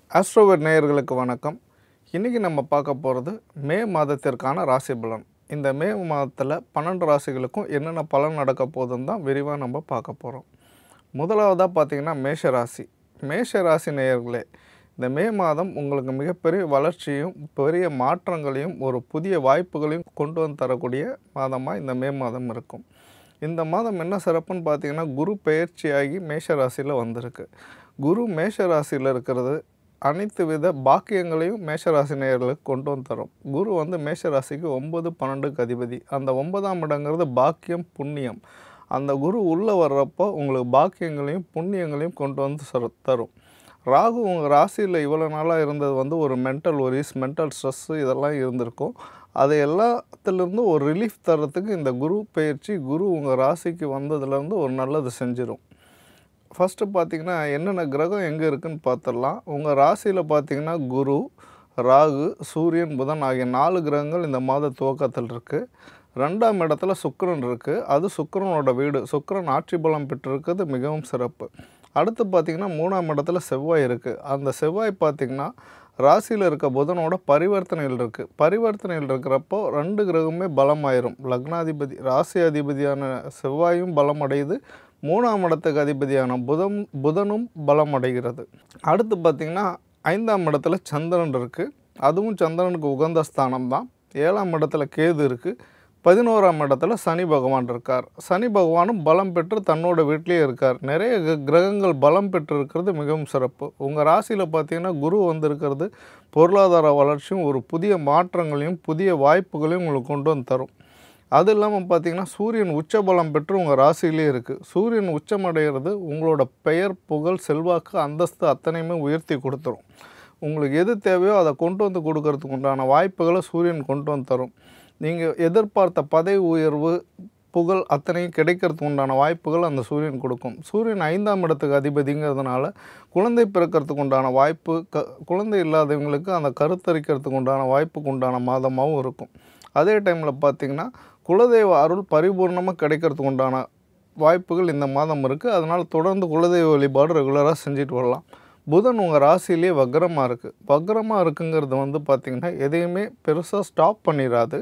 ஆஸ்ட்ரோவர் நேயர்களுக்கு வணக்கம் இன்றைக்கி நம்ம பார்க்க போகிறது மே மாதத்திற்கான ராசி பலன் இந்த மே மாதத்தில் பன்னெண்டு ராசிகளுக்கும் என்னென்ன பலன் நடக்க போகுதுன்னு தான் விரிவாக நம்ம பார்க்க போகிறோம் முதலாவதாக பார்த்தீங்கன்னா மேஷ ராசி மேஷ ராசி நேயர்களே இந்த மே மாதம் உங்களுக்கு மிகப்பெரிய வளர்ச்சியும் பெரிய மாற்றங்களையும் ஒரு புதிய வாய்ப்புகளையும் கொண்டு வந்து தரக்கூடிய மாதமாக இந்த மே மாதம் இருக்கும் இந்த மாதம் என்ன சிறப்புன்னு பார்த்தீங்கன்னா குரு பெயர்ச்சியாகி மேஷ ராசியில் வந்திருக்கு குரு மேஷ ராசியில் இருக்கிறது அனைத்து வித பாக்கியங்களையும் மேஷராசி நேயர்களுக்கு கொண்டு வந்து தரும் குரு வந்து மேஷராசிக்கு ஒன்பது பன்னெண்டுக்கு அதிபதி அந்த ஒன்பதாம் இடங்கிறது பாக்கியம் புண்ணியம் அந்த குரு உள்ளே வர்றப்போ உங்களுக்கு பாக்கியங்களையும் புண்ணியங்களையும் கொண்டு வந்து சர- தரும் ராகு உங்கள் ராசியில் இவ்வளோ நாளாக இருந்தது வந்து ஒரு மென்டல் ஒரிஸ் மென்டல் ஸ்ட்ரெஸ்ஸு இதெல்லாம் இருந்திருக்கும் அது எல்லாத்துலேருந்து ஒரு ரிலீஃப் தர்றதுக்கு இந்த குரு பயிற்சி குரு உங்கள் ராசிக்கு வந்ததுலேருந்து ஒரு நல்லது செஞ்சிடும் ஃபஸ்ட்டு பார்த்தீங்கன்னா என்னென்ன கிரகம் எங்கே இருக்குன்னு பார்த்துடலாம் உங்கள் ராசியில் பார்த்தீங்கன்னா குரு ராகு சூரியன் புதன் ஆகிய நாலு கிரகங்கள் இந்த மாத துவக்கத்தில் இருக்குது ரெண்டாம் இடத்துல சுக்கிரன் இருக்குது அது சுக்கிரனோட வீடு சுக்கிரன் ஆட்சி பலம் பெற்றிருக்கிறது மிகவும் சிறப்பு அடுத்து பார்த்திங்கன்னா மூணாம் இடத்துல செவ்வாய் இருக்குது அந்த செவ்வாய் பார்த்திங்கன்னா ராசியில் இருக்க புதனோட பரிவர்த்தனையில் இருக்குது பரிவர்த்தனையில் இருக்கிறப்போ ரெண்டு கிரகமே பலமாயிரும் லக்னாதிபதி ராசி அதிபதியான செவ்வாயும் பலம் அடையுது மூணாம் இடத்துக்கு அதிபதியான புதன் புதனும் பலம் அடைகிறது அடுத்து பார்த்திங்கன்னா ஐந்தாம் இடத்துல சந்திரன் இருக்குது அதுவும் சந்திரனுக்கு உகந்த ஸ்தானம் தான் ஏழாம் இடத்துல கேது இருக்குது பதினோராம் இடத்துல சனி பகவான் இருக்கார் சனி பகவானும் பலம் பெற்று தன்னோட வீட்டிலேயே இருக்கார் நிறைய கிர- கிரகங்கள் பலம் பெற்று இருக்கிறது மிகவும் சிறப்பு உங்கள் ராசியில் பார்த்தீங்கன்னா குரு வந்திருக்கிறது பொருளாதார வளர்ச்சியும் ஒரு புதிய மாற்றங்களையும் புதிய வாய்ப்புகளையும் உங்களுக்கு கொண்டு வந்து தரும் அது இல்லாமல் பார்த்தீங்கன்னா சூரியன் உச்சபலம் பெற்று உங்கள் ராசியிலே இருக்குது சூரியன் உச்சமடைகிறது உங்களோட பெயர் புகழ் செல்வாக்கு அந்தஸ்து அத்தனையுமே உயர்த்தி கொடுத்துரும் உங்களுக்கு எது தேவையோ அதை கொண்டு வந்து கொடுக்கறதுக்கு உண்டான வாய்ப்புகளை சூரியன் கொண்டு வந்து தரும் நீங்கள் எதிர்பார்த்த பதவி உயர்வு புகழ் அத்தனையும் கிடைக்கிறதுக்கு உண்டான வாய்ப்புகள் அந்த சூரியன் கொடுக்கும் சூரியன் ஐந்தாம் இடத்துக்கு அதிபதிங்கிறதுனால குழந்தை பிறக்கிறதுக்கு உண்டான வாய்ப்பு க குழந்தை இல்லாதவங்களுக்கு அந்த கருத்தரிக்கிறதுக்கு உண்டான வாய்ப்புக்கு உண்டான மாதமாகவும் இருக்கும் அதே டைமில் பார்த்தீங்கன்னா குலதெய்வ அருள் பரிபூர்ணமாக கிடைக்கிறதுக்கு உண்டான வாய்ப்புகள் இந்த மாதம் இருக்குது அதனால் தொடர்ந்து குலதெய்வ வழிபாடு ரெகுலராக செஞ்சுட்டு வரலாம் புதன் உங்கள் ராசியிலே வக்ரமாக இருக்குது வக்ரமாக இருக்குங்கிறது வந்து பார்த்திங்கன்னா எதையுமே பெருசாக ஸ்டாப் பண்ணிடாது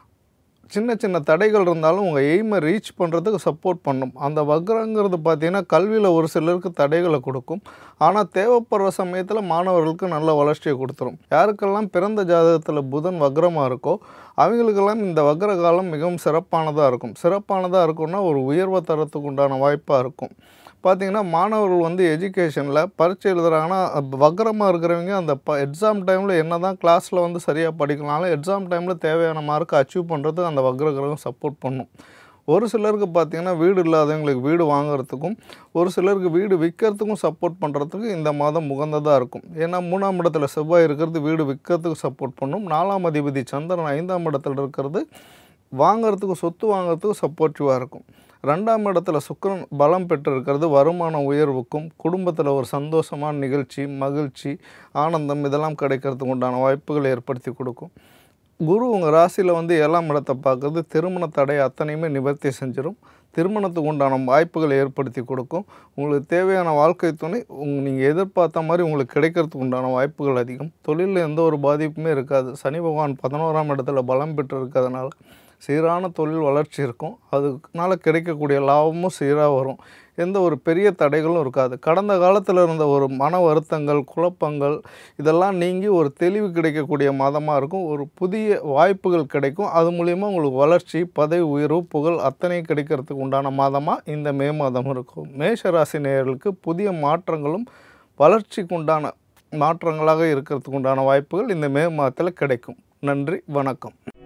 சின்ன சின்ன தடைகள் இருந்தாலும் உங்கள் எய்மை ரீச் பண்ணுறதுக்கு சப்போர்ட் பண்ணும் அந்த வக்ரங்கிறது பார்த்தீங்கன்னா கல்வியில் ஒரு சிலருக்கு தடைகளை கொடுக்கும் ஆனால் தேவைப்படுற சமயத்தில் மாணவர்களுக்கு நல்ல வளர்ச்சியை கொடுத்துரும் யாருக்கெல்லாம் பிறந்த ஜாதகத்தில் புதன் வக்ரமாக இருக்கோ அவங்களுக்கெல்லாம் இந்த வக்ர காலம் மிகவும் சிறப்பானதாக இருக்கும் சிறப்பானதாக இருக்கும்னா ஒரு உயர்வை தரத்துக்கு உண்டான வாய்ப்பாக இருக்கும் பார்த்தீங்கன்னா மாணவர்கள் வந்து எஜுகேஷனில் பரீட்சை எழுதுறாங்கன்னா வக்கரமாக இருக்கிறவங்க அந்த ப எக்ஸாம் டைமில் என்ன தான் கிளாஸில் வந்து சரியாக படிக்கலாலும் எக்ஸாம் டைமில் தேவையான மார்க்கை அச்சீவ் பண்ணுறதுக்கு அந்த வக்ர கிரகம் சப்போர்ட் பண்ணும் ஒரு சிலருக்கு பார்த்தீங்கன்னா வீடு இல்லாதவங்களுக்கு வீடு வாங்குறதுக்கும் ஒரு சிலருக்கு வீடு விற்கிறதுக்கும் சப்போர்ட் பண்ணுறதுக்கு இந்த மாதம் உகந்ததாக இருக்கும் ஏன்னா மூணாம் இடத்துல செவ்வாய் இருக்கிறது வீடு விற்கிறதுக்கு சப்போர்ட் பண்ணும் நாலாம் அதிபதி சந்திரன் ஐந்தாம் இடத்துல இருக்கிறது வாங்குறதுக்கு சொத்து வாங்குறதுக்கு சப்போர்ட்டிவாக இருக்கும் ரெண்டாம் இடத்துல சுக்கிரன் பலம் பெற்று இருக்கிறது வருமான உயர்வுக்கும் குடும்பத்தில் ஒரு சந்தோஷமான நிகழ்ச்சி மகிழ்ச்சி ஆனந்தம் இதெல்லாம் கிடைக்கிறதுக்கு உண்டான வாய்ப்புகளை ஏற்படுத்தி கொடுக்கும் குரு உங்கள் ராசியில் வந்து ஏழாம் இடத்தை பார்க்குறது திருமண தடை அத்தனையுமே நிவர்த்தி செஞ்சிடும் திருமணத்துக்கு உண்டான வாய்ப்புகளை ஏற்படுத்தி கொடுக்கும் உங்களுக்கு தேவையான வாழ்க்கை துணை உங் நீங்கள் எதிர்பார்த்த மாதிரி உங்களுக்கு கிடைக்கிறதுக்கு உண்டான வாய்ப்புகள் அதிகம் தொழிலில் எந்த ஒரு பாதிப்புமே இருக்காது சனி பகவான் பதினோராம் இடத்துல பலம் பெற்று இருக்கிறதுனால சீரான தொழில் வளர்ச்சி இருக்கும் அதுக்குனால கிடைக்கக்கூடிய லாபமும் சீராக வரும் எந்த ஒரு பெரிய தடைகளும் இருக்காது கடந்த காலத்தில் இருந்த ஒரு மன வருத்தங்கள் குழப்பங்கள் இதெல்லாம் நீங்கி ஒரு தெளிவு கிடைக்கக்கூடிய மாதமாக இருக்கும் ஒரு புதிய வாய்ப்புகள் கிடைக்கும் அது மூலிமா உங்களுக்கு வளர்ச்சி பதவி உயர்வு புகழ் அத்தனையும் கிடைக்கிறதுக்கு உண்டான மாதமாக இந்த மே மாதம் இருக்கும் மேஷ ராசி நேயர்களுக்கு புதிய மாற்றங்களும் வளர்ச்சிக்கு உண்டான மாற்றங்களாக இருக்கிறதுக்கு உண்டான வாய்ப்புகள் இந்த மே மாதத்தில் கிடைக்கும் நன்றி வணக்கம்